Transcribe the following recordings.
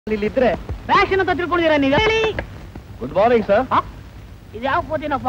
ಇಲ್ಲಿದ್ರೆ ಫ್ಯಾಷನ್ ಅಂತ ತಿಳ್ಕೊಂಡಿದ್ದೀರಾ ನೀವು ಹೇಳಿ ಗುಡ್ ಮಾರ್ನಿಂಗ್ ಸರ್ ಇದು ಯಾವ ಕೋತಿನಪ್ಪ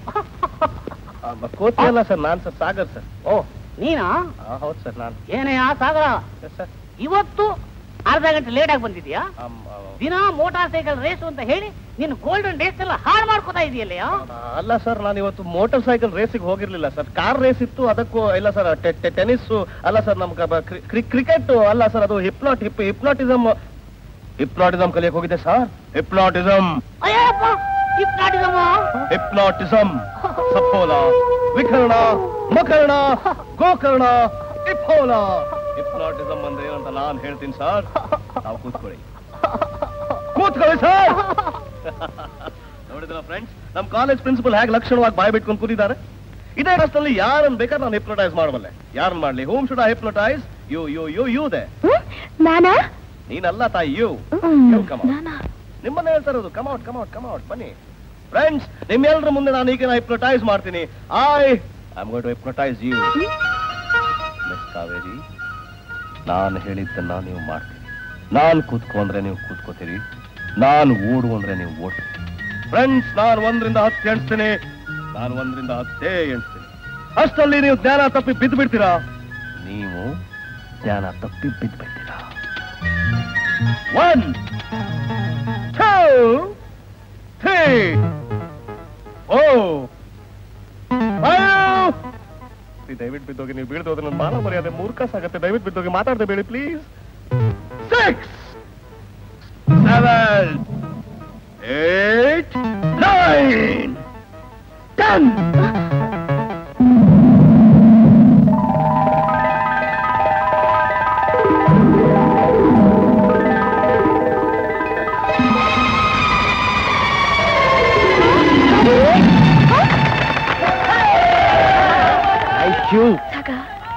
ಕೋತಿ ಅಲ್ಲ ಸರ್ ನಾನ್ ಸರ್ ಸಾಗರ್ ಸರ್ ಓ ನೀನಾ ಹೌದು ಸರ್ ನಾನು ಏನೇ ಆ ಸಾಗರ ಸರ್ ಇವತ್ತು ಅರ್ಧ ಗಂಟೆ ಲೇಟ್ ಆಗಿ ಬಂದಿದ್ಯಾ ದಿನ ಮೋಟಾರ್ ಸೈಕಲ್ ರೇಸ್ ಅಂತ ಹೇಳಿ ನೀನು ಗೋಲ್ಡನ್ ಡೇಸ್ ಎಲ್ಲ ಹಾಳು ಮಾಡ್ಕೋತಾ ಇದೆಯಲ್ಲ ಅಲ್ಲ ಸರ್ ನಾನು ಇವತ್ತು ಮೋಟಾರ್ ಸೈಕಲ್ ರೇಸಿಗೆ ಹೋಗಿರ್ಲಿಲ್ಲ ಸರ್ ಕಾರ್ ರೇಸ್ ಇತ್ತು ಅದಕ್ಕೂ ಇಲ್ಲ ಸರ್ ಟೆನ್ನಿಸ್ ಅಲ್ಲ ಸರ್ ನಮ್ಗೆ ಕ್ರಿಕೆಟ್ ಅಲ್ಲ ಸರ್ ಅದು ಹಿಪ್ನಾಟ್ ಹಿಪ್ ಹಿಪ್ನಾಟಿಸಮ್ ಹಿಪ್ನಾಟಿಸಮ್ ಕಲಿಯಕ್ ಹೋಗಿದೆ sir hypnotism Ayyappa hypnotism hypnotism ಸಫೋಲ ವಿಕರ್ಣ ಮಕರ್ಣ ಗೋಕರ್ಣ ಇಫೋಲ ಹಿಪ್ನಾಟಿಸಮ್ ಅಂದ್ರೆ ಏನಂತ ನಾನ್ ಹೇಳ್ತೀನಿ ಸರ್ ನಾವು ಕೂತ್ಕೊಳ್ಳಿ ಕೂತ್ಕೊಳ್ಳಿ ಸರ್ ನೋಡಿದ್ರ ಫ್ರೆಂಡ್ಸ್ ನಮ್ ಕಾಲೇಜ್ ಪ್ರಿನ್ಸಿಪಲ್ ಹೇಗೆ ಲಕ್ಷಣವಾಗಿ ಬಾಯ್ ಬಿಟ್ಕೊಂಡು ಕೂತಿದ್ದಾರೆ ಇದೇ ರಸ್ತೆಯಲ್ಲಿ ಯಾರನ್ನ ಬೇಕಾದ್ರೆ ನಾನು ಹಿಪ್ನೋಟೈಸ್ ಮಾಡಬಲ್ಲೆ ಯಾರನ್ನ ಮಾಡ್ಲಿ whom shall I hypnotise you you you you ದೆ ನಾನಾ ನೀನಲ್ಲ ತಾಯಿ ಯು You come on. ನಾನಾ ನಿಮ್ಮನ್ನ ಹೇಳ್ತಾ ಇರೋದು ಕಮೌಟ್ ಕಮೌಟ್ ಕಮೌಟ್ ಬನ್ನಿ ಫ್ರೆಂಡ್ಸ್ ನಿಮ್ಮೆಲ್ಲರ ಮುಂದೆ ನಾನು ಈಗ ಹಿಪ್ನೋಟೈಸ್ ಮಾಡ್ತೀನಿ I I am going to hypnotise you miss Kaveri ನಾನು ಹೇಳಿದ್ದನ್ನ ನೀವು ಮಾಡ್ತೀರಿ ನಾನು ಕೂತ್ಕೊ ಅಂದ್ರೆ ನೀವು ಕೂತ್ಕೋತೀರಿ ನಾನು ಓಡು ಅಂದ್ರೆ ನೀವು ಓಡ್ತೀರಿ ಫ್ರೆಂಡ್ಸ್ ನಾನು ಒಂದರಿಂದ ಹತ್ತು ಎಣಿಸ್ತೀನಿ ನಾನು ಒಂದರಿಂದ ಹತ್ತೇ ಎಣಿಸ್ತೀನಿ ಅಷ್ಟಲ್ಲಿ ನೀವು ಜ್ಞಾನ ತಪ್ಪಿ ಬಿದ್ದು ಬಿಡ್ತೀರಾ ನೀವು ಜ್ಞಾನ ತಪ್ಪಿ ಬಿದ್ದು ಬಿಡ್ತೀರಾ one two, three, four, five. ಈ ದಯವಿಟ್ಟು ಬಿದ್ದೋಗಿ ನೀವು ಬೀಳ್ದೋದ್ರೆ ನನ್ನ ಮಾನ ಮರ್ಯಾದೆ ಮೂರ್ಖ ಸಾಗತ್ತೆ ದಯವಿಟ್ಟು ಬಿದ್ದೋಗಿ ಮಾತಾಡದೆ ಬೇಡಿ please six seven eight nine ten ಸಾಕ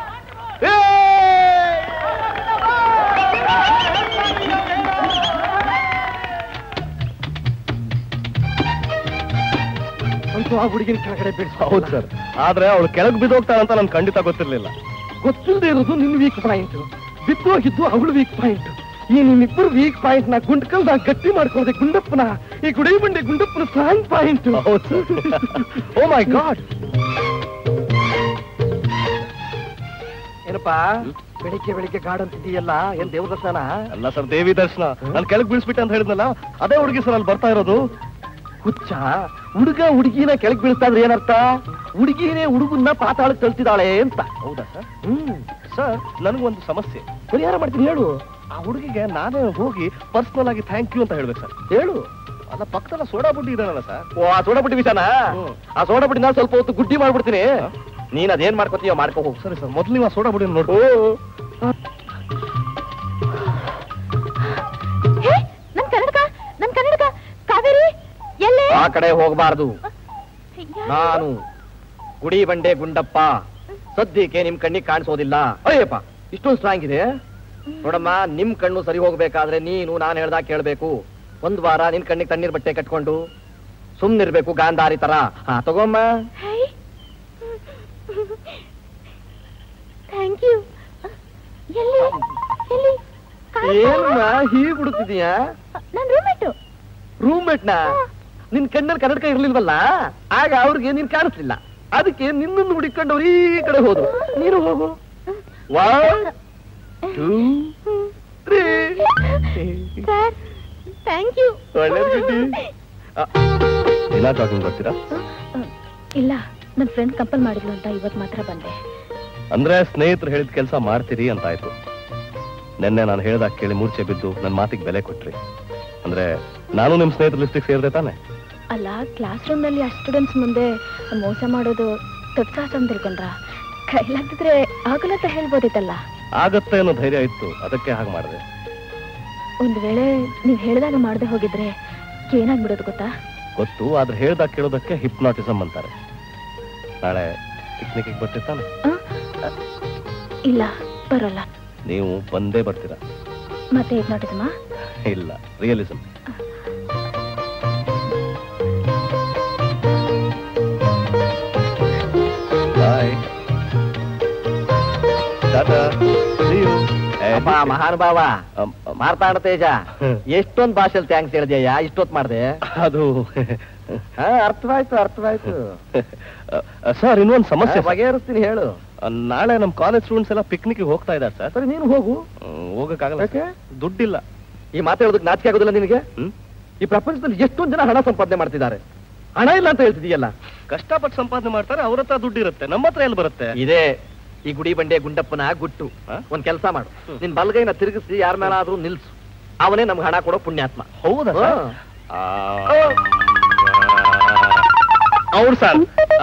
ಅಂತೂ ಆ ಹುಡುಗಿನ ಕೆಳಗಡೆ ಬಿಡಿಸ ಹೌದು ಸರ್ ಆದ್ರೆ ಅವಳು ಕೆಳಗೆ ಬಿದ್ದೋಗ್ತಾಳಂತ ನನ್ಗೆ ಖಂಡಿತ ಗೊತ್ತಿರ್ಲಿಲ್ಲ ಗೊತ್ತಿಲ್ಲದೆ ಇರೋದು ನಿನ್ ವೀಕ್ ಪಾಯಿಂಟ್ ಬಿದ್ದೋಗಿದ್ದು ಅವಳು ವೀಕ್ ಪಾಯಿಂಟ್ ಈ ನಿಮ್ಮಿಬ್ಬರು ವೀಕ್ ಪಾಯಿಂಟ್ ನ ಗುಂಡ್ಕಲ್ದ ಗಟ್ಟಿ ಮಾಡ್ಕೊಳ್ಳದೆ ಗುಂಡಪ್ಪನ ಈ ಗುಡಿ ಬಂಡೆ ಗುಂಡಪ್ಪನ ಸ್ಟ್ರಾಂಗ್ ಪಾಯಿಂಟ್ ಹೌದು ಓ ಮೈ ಗಾಡ್ ಏನಪ್ಪಾ ಬೆಳಿಗ್ಗೆ ಬೆಳಿಗ್ಗೆ ಗಾರ್ಡ್ ಅಂತಿದೀಯಲ್ಲ ಏನ್ ದೇವ್ರ ದರ್ಶನ ಅಲ್ಲ ಸರ್ ದೇವಿ ದರ್ಶನ ನಾನು ಕೆಳಗೆ ಬೀಳ್ಸ್ಬಿಟ್ಟೆ ಅಂತ ಹೇಳಿದ್ನಲ್ಲ ಅದೇ ಹುಡುಗಿ ಸರ್ ಅಲ್ಲಿ ಬರ್ತಾ ಇರೋದು ಹುಚ್ಚ ಹುಡುಗ ಹುಡುಗಿನ ಕೆಳಗ್ ಬೀಳ್ತಾ ಇದ್ರೆ ಏನರ್ಥ ಹುಡುಗಿನೇ ಹುಡುಗನ್ನ ಪಾತಾಳಕ್ಕೆ ತಳ್ತಿದ್ದಾಳೆ ಅಂತ ಹೌದಾ ಸರ್ ಹ್ಮ್ ಸರ್ ನನಗೊಂದು ಸಮಸ್ಯೆ ಪರಿಹಾರ ಮಾಡ್ತೀನಿ ಹೇಳು ಆ ಹುಡುಗಿಗೆ ನಾನೇ ಹೋಗಿ ಪರ್ಸನಲ್ ಆಗಿ ಥ್ಯಾಂಕ್ ಯು ಅಂತ ಹೇಳ್ಬೇಕು ಸರ್ ಹೇಳು ಅಲ್ಲ ಪಕ್ಕದಲ್ಲ ಸೋಡಾ ಬುಡ್ಡಿ ಇದಾನಲ್ಲ ಸರ್ ಓ ಆ ಸೋಡಾ ಬುಟ್ಟಿ ವಿಷಾನ ಹ್ಮ್. ಆ ಸೋಡಾ ಬುಟ್ಟಿ ನಾನು ಸ್ವಲ್ಪ ಹೊತ್ತು ಗುಡ್ಡಿ ಮಾಡ್ಬಿಡ್ತೀನಿ ನೀನ್ ಅದೇನ್ ಮಾಡ್ಕೋತೀಯೋ ಮಾಡ್ಕೋ ಹೋಗು ಸರಿ ಸರ್ ಮೊದಲು ನೀವು ಆ ಸೋಡಾ ಬುಡ್ಡಿ ನೋಡಿ ಹೇ ನನ್ ಕನ್ನಡಕ ನನ್ ಕನ್ನಡಕ ಕಾವೇರಿ ಎಲ್ಲೇ ಆ ಕಡೆ ಹೋಗಬಾರ್ದು ಯಾರು? ನಾನು ಗುಡಿ ಬಂಡೆ ಗುಂಡಪ್ಪ ಸದ್ಯಕ್ಕೆ ನಿಮ್ ಕಣ್ಣಿಗೆ ಕಾಣಿಸೋದಿಲ್ಲ ಅಯ್ಯಪ್ಪ ಇಷ್ಟೊಂದು ಸ್ಟ್ರಾಂಗ್ ಇದೆ ನೋಡಮ್ಮ ನಿಮ್ ಕಣ್ಣು ಸರಿ ಹೋಗ್ಬೇಕಾದ್ರೆ ನೀನು ನಾನು ಹೇಳ್ದಾಗ ಕೇಳ್ಬೇಕು ಒಂದ್ ವಾರ ನಿನ್ ಕಣ್ಣಿಗೆ ತಣ್ಣೀರ್ ಬಟ್ಟೆ ಕಟ್ಕೊಂಡು ಸುಮ್ನಿರ್ಬೇಕು ಗಾಂಧಾರಿ ತರ ಹಾ ತಗೋಮ್ಮ ಹೈ ಥ್ಯಾಂಕ್ ಯು ಎಲ್ಲಿ ಎಲ್ಲಿ ಏನಮ್ಮ ಹೀಗ್ ಹುಡುಕ್ತಿದೀಯಾ ನನ್ ರೂಮೇಟು ರೂಮ್ಮೇಟ್ ನ ನಿನ್ ಕಣ್ಣಲ್ಲಿ ಕನ್ನಡಕ ಇರ್ಲಿಲ್ವಲ್ಲ ಆಗ ಅವ್ರಿಗೆ ನೀನ್ ಕಾಣಿಸ್ಲಿಲ್ಲ ಅದಕ್ಕೆ ನಿನ್ನನ್ನು ಹುಡುಕೊಂಡವ್ರು ಈ ಕಡೆ ಹೋದ್ರು ನೀನು ಹೋಗು one two three sir thank you ಒಳ್ಳೇದ್ ಬಿಡಿ. ದಿನ ಜಾಗಿಂಗ್ ಬರ್ತೀರಾ ಇಲ್ಲ ನನ್ನ ಫ್ರೆಂಡ್ ಕಂಪಲ್ ಮಾಡಿದ್ಲು ಅಂತ ಇವತ್ತು ಮಾತ್ರ ಬಂದೆ ಅಂದ್ರೆ ಸ್ನೇಹಿತರು ಹೇಳಿದ ಕೆಲಸ ಮಾಡ್ತೀರಿ ಅಂತ ಆಯ್ತು ನಿನ್ನೆ ನಾನು ಹೇಳ್ದಾಗ ಕೇಳಿ ಮೂರ್ಛೆ ಬಿದ್ದು ನನ್ನ ಮಾತಿಗೆ ಬೆಲೆ ಕೊಟ್ರಿ ಅಂದ್ರೆ ನಾನು ನಿಮ್ ಸ್ನೇಹಿತರ ಲಿಸ್ಟಿಗೆ ಸೇರಿದೆ ತಾನೆ ಅಲ್ಲ ಕ್ಲಾಸ್ ರೂಮ್ನಲ್ಲಿ ಅಷ್ಟು ಸ್ಟೂಡೆಂಟ್ಸ್ ಮುಂದೆ ಮೋಸ ಮಾಡೋದು ದೊಡ್ಡ ಸಾಹಸ ಅಂತ ತಿಳ್ಕೊಂಡ್ರ ಕೈಲಾಗ್ತಿದ್ರೆ ಆಗಲ್ಲ ಅಂತ ಹೇಳ್ಬೋದಿತ್ತಲ್ಲ ಆಗತ್ತೆ ಅನ್ನೋ ಧೈರ್ಯ ಇತ್ತು ಅದಕ್ಕೆ ಹಾಗೆ ಮಾಡಿದೆ ಒಂದ್ ವೇಳೆ ನೀವ್ ಹೇಳಿದಾಗ ಮಾಡದೆ ಹೋಗಿದ್ರೆ ಏನಾಗ್ಬಿಡೋದು ಗೊತ್ತಾ ಗೊತ್ತು ಆದ್ರೆ ಹೇಳ್ದಾಗ ಕೇಳೋದಕ್ಕೆ ಹಿಪ್ನಾಟಿಸಮ್ ಅಂತಾರೆ ನಾಳೆ ಪಿಕ್ನಿಕ್ಗೆ ಬರ್ತಿರ್ತಾನೆ ಆ? ಅ, ಇಲ್ಲ ಬರೋಲ್ಲ ನೀವು ಬಂದೇ ಬರ್ತೀರಾ ಮತ್ತೆ ಹಿಪ್ನಾಟಿಸಮ ಇಲ್ಲ realism bye tata See you. ಅಪ್ಪ ಮಹಾನುಭಾವ ಮಾರ್ತಾಂಡ ತೇಜ ಎಷ್ಟೊಂದ್ ಭಾಷೆಲ್ ಥ್ಯಾಂಕ್ಸ್ ಹೇಳಿದ್ಯಾ ಇಷ್ಟೊತ್ ಮಾಡ್ದೆ ಅದು ಹಾ ಅರ್ಥವಾಯ್ತು ಅರ್ಥವಾಯ್ತು ಸರ್ ಇನ್ನೊಂದು ಸಮಸ್ಯೆ ಸರ್. ಬಗೆಹರಿಸ್ತೀನಿ ಹೇಳು ನಾಳೆ ನಮ್ಮ ಕಾಲೇಜ್ ಸ್ಟೂಡೆಂಟ್ಸ್ ಎಲ್ಲ ಪಿಕ್ನಿಕ್ ಹೋಗ್ತಾ ಇದ್ದಾರೆ ಸರ್ ಸರಿ ನೀನು ಹೋಗು ಹ್ಮ್, ಹೋಗಕ್ಕಾಗಲ್ಲ ಯಾಕೆ? ದುಡ್ಡಿಲ್ಲ ಈ ಮಾತಾಡೋದಕ್ಕೆ ನಾಚಿಕೆ ಆಗೋದಿಲ್ಲ ನಿನಗೆ ಹ್ಮ್ ಈ ಪ್ರಪಂಚದಲ್ಲಿ ಎಷ್ಟೊಂದ್ ಜನ ಹಣ ಸಂಪಾದನೆ ಮಾಡ್ತಿದ್ದಾರೆ ಹಣ ಇಲ್ಲ ಅಂತ ಹೇಳ್ತಿದೀಯಲ್ಲ ಕಷ್ಟಪಟ್ಟು ಸಂಪಾದನೆ ಮಾಡ್ತಾರೆ ಅವ್ರ ಹತ್ರ ದುಡ್ಡು ಇರುತ್ತೆ ನಮ್ಮ ಹತ್ರ ಎಲ್ಲಿ ಬರುತ್ತೆ ಇದೇ ಈ ಗುಡಿ ಬಂಡೆ ಗುಂಡಪ್ಪನ ಗುಟ್ಟು ಹಾ? ಒಂದ್ ಕೆಲಸ ಮಾಡು ನಿನ್ ಬಲ್ಗೈನ ತಿರುಗಿಸಿ ಯಾರ ಮೇಲಾದ್ರೂ ನಿಲ್ಸು ಅವನೇ ನಮ್ಗೆ ಹಣ ಕೊಡೋ ಪುಣ್ಯಾತ್ಮ ಹೌದಾ ಹಾ. ಸರ್ ಅವ್ರು ಸರ್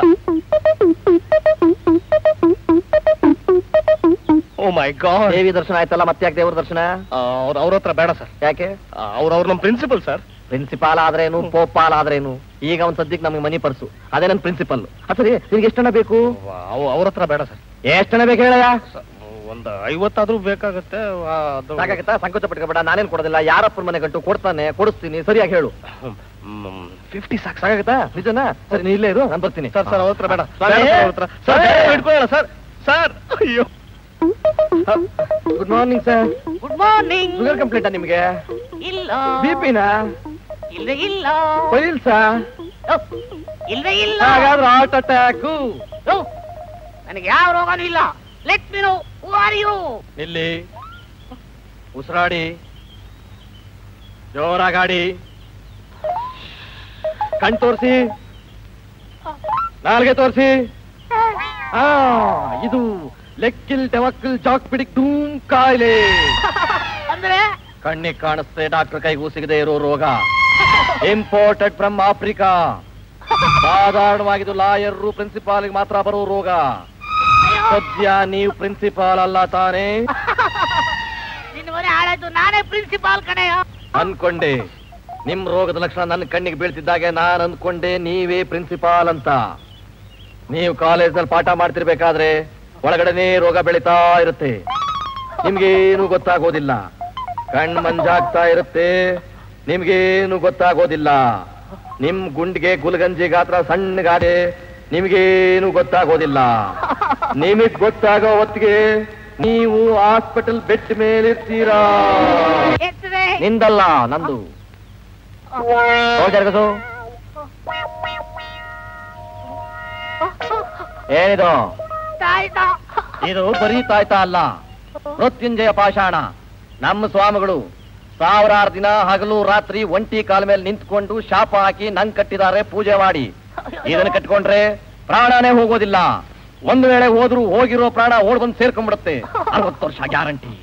ಓ ಮೈ ಗಾಡ್ ದೇವಿ ದರ್ಶನ ಆಯ್ತಲ್ಲ ಮತ್ತೆ ಯಾಕೆ ದೇವ್ರ ದರ್ಶನ ಅವ್ರ ಅವ್ರ ಹತ್ರ ಬೇಡ ಸರ್ ಯಾಕೆ ಅವ್ರ ಅವ್ರ ನಮ್ಮ ಪ್ರಿನ್ಸಿಪಲ್ ಸರ್ ಪ್ರಿನ್ಸಿಪಾಲ್ ಆದ್ರೇನು ಪೋಪಾಲ್ ಆದ್ರೇನು ಈಗ ಒಂದ್ ಸದ್ಯಕ್ಕೆ ನಮ್ಗೆ ಮನಿ ಪರ್ಸು ಅದೇ ನನ್ ಪ್ರಿನ್ಸಿಪಲ್ ಸರಿ ನಿನ್ಗೆ ಎಷ್ಟಣ ಬೇಕು ಅವ್ರ ಹತ್ರ ಬೇಡ ಸರ್ ಎಷ್ಟಣ ಬೇಕು ಹೇಳಯ್ಯ ಒಂದು ಐವತ್ತಾದ್ರೂ ಬೇಕಾಗತ್ತೆ ಆ, ಅದು- ಸಾಕಾಗತ್ತಾ ಸಂಕೋಚ ಪಟ್ಕೋಬೇಡ ನಾನೇನ್ ಕೊಡೋದಿಲ್ಲ ಯಾರಪ್ಪನ ಮನೆ ಗಂಟು ಕೊಡ್ತಾನೆ ಕೊಡಿಸ್ತೀನಿ ಸರಿಯಾಗಿ ಹೇಳು ಫಿಫ್ಟಿ ಸಾಕು ಸಾಕಾಗತ್ತಾ ನಿಜನಾ ಸರಿ ನೀ ಇಲ್ಲೇ ಇರು ನಾನು ಬರ್ತೀನಿ ಸರ್ ಸರ್ ಅವ್ರ ಹತ್ರ ಬೇಡ ಸ್ವಾಮಿ? ಬೇಡ ಸರ್, ಅವ್ರ ಹತ್ರ. ಸರ್ ಸ್ವಾಮಿ? ಬೇಡ, ಇಟ್ಕೊಳ್ಳೋಣ ಸರ್ ಸರ್ ಅಯ್ಯೋ good morning sir good morning sugar ಕಂಪ್ಲೇಂಟಾ ನಿಮ್ಗೆ ಇಲ್ಲ ಬಿಪಿನಾ ಇಲ್ಲ ಇಲ್ಲ ಫೈಲ್ಸಾ ಓ, ಇಲ್ಲ ಇಲ್ಲ ಹಾಗಾದ್ರೆ ಹಾರ್ಟ್ ಅಟ್ಯಾಕು ಓ, ನನಗೆ ಯಾವ ರೋಗನೂ ಇಲ್ಲ let me know who are you ಇಲ್ಲಿ ಉಸಿರಾಡಿ ಜೋರಾಗಾಡಿ ಕಣ್ ತೋರಿಸಿ ನಾಲ್ಗೆ ತೋರಿಸಿ ಆ ಇದು ಲೆಕ್ಕಿಲ್ ಟೆವಕ್ಕಲ್ ಜಾಕ್ ಪಿಡಿಕ್ ಧೂಮ್ ಕಾಯಿಲೆ ಅಂದ್ರೆ ಕಣ್ಣಿಗೆ ಕಾಣಿಸ್ತದೆ ಡಾಕ್ಟರ್ ಕೈಗೂ ಸಿಗದೆ ಇರೋ ರೋಗ ಇಂಪೋರ್ಟೆಡ್ ಫ್ರಮ್ ಆಫ್ರಿಕಾ ಸಾಧಾರಣವಾಗಿದ್ದು ಲಾಯರ್ರು ಪ್ರಿನ್ಸಿಪಾಲ್ಗೆ ಮಾತ್ರ ಬರೋ ರೋಗ ಸದ್ಯ ನೀವು ಪ್ರಿನ್ಸಿಪಾಲ್ ಅಲ್ಲ ತಾನೇ ನಿನ್ನ ಮನೆ ಹಾಳಾಯ್ತು ನಾನೇ ಪ್ರಿನ್ಸಿಪಾಲ್ ಕಣೆಯ ಅನ್ಕೊಂಡೆ ನಿಮ್ ರೋಗದ ಲಕ್ಷಣ ನನ್ನ ಕಣ್ಣಿಗೆ ಬೀಳ್ತಿದ್ದಾಗೆ ನಾನ್ ಅಂದ್ಕೊಂಡೆ ನೀವೇ ಪ್ರಿನ್ಸಿಪಾಲ್ ಅಂತ ನೀವು ಕಾಲೇಜ್ನಲ್ಲಿ ಪಾಠ ಮಾಡ್ತಿರ್ಬೇಕಾದ್ರೆ ಒಳಗಡೆನೇ ರೋಗ ಬೆಳೀತಾ ಇರುತ್ತೆ ನಿಮ್ಗೇನು ಗೊತ್ತಾಗೋದಿಲ್ಲ ಕಣ್ ಮಂಜಾಗ್ತಾ ಇರುತ್ತೆ ನಿಮ್ಗೇನು ಗೊತ್ತಾಗೋದಿಲ್ಲ ನಿಮ್ ಗುಂಡಿಗೆ ಗುಲ್ಗಂಜಿ ಗಾತ್ರ ಸಣ್ಣಗಾದೆ ನಿಮ್ಗೇನು ಗೊತ್ತಾಗೋದಿಲ್ಲ ನಿಮಗ್ ಗೊತ್ತಾಗೋ ಹೊತ್ತಿಗೆ ನೀವು ಹಾಸ್ಪಿಟಲ್ ಬೆಡ್ ಮೇಲಿರ್ತೀರಾ ಎತ್ತದೆ ನಿಂದಲ್ಲ ನಂದು ಹೋಗ್ಜರ್ಗಸು ಏನಿದು ತಾಯ್ತಾ ಇದು ಬರೀ ತಾಯ್ತಾ ಅಲ್ಲ ಮೃತ್ಯುಂಜಯ ಪಾಷಾಣ ನಮ್ಮ ಸ್ವಾಮಿಗಳು ಸಾವಿರಾರು ದಿನ ಹಗಲು ರಾತ್ರಿ ಒಂಟಿ ಕಾಲ ಮೇಲೆ ನಿಂತ್ಕೊಂಡು ಶಾಪ ಹಾಕಿ ನಂಗ್ ಕಟ್ಟಿದ್ದಾರೆ ಪೂಜೆ ಮಾಡಿ ಇದನ್ನ ಕಟ್ಕೊಂಡ್ರೆ ಪ್ರಾಣನೇ ಹೋಗೋದಿಲ್ಲ ಒಂದು ವೇಳೆ ಹೋದ್ರು ಹೋಗಿರೋ ಪ್ರಾಣ ಓಡ್ ಬಂದು ಸೇರ್ಕೊಂಡ್ಬಿಡುತ್ತೆ ಅರವತ್ತು ವರ್ಷ ಗ್ಯಾರಂಟಿ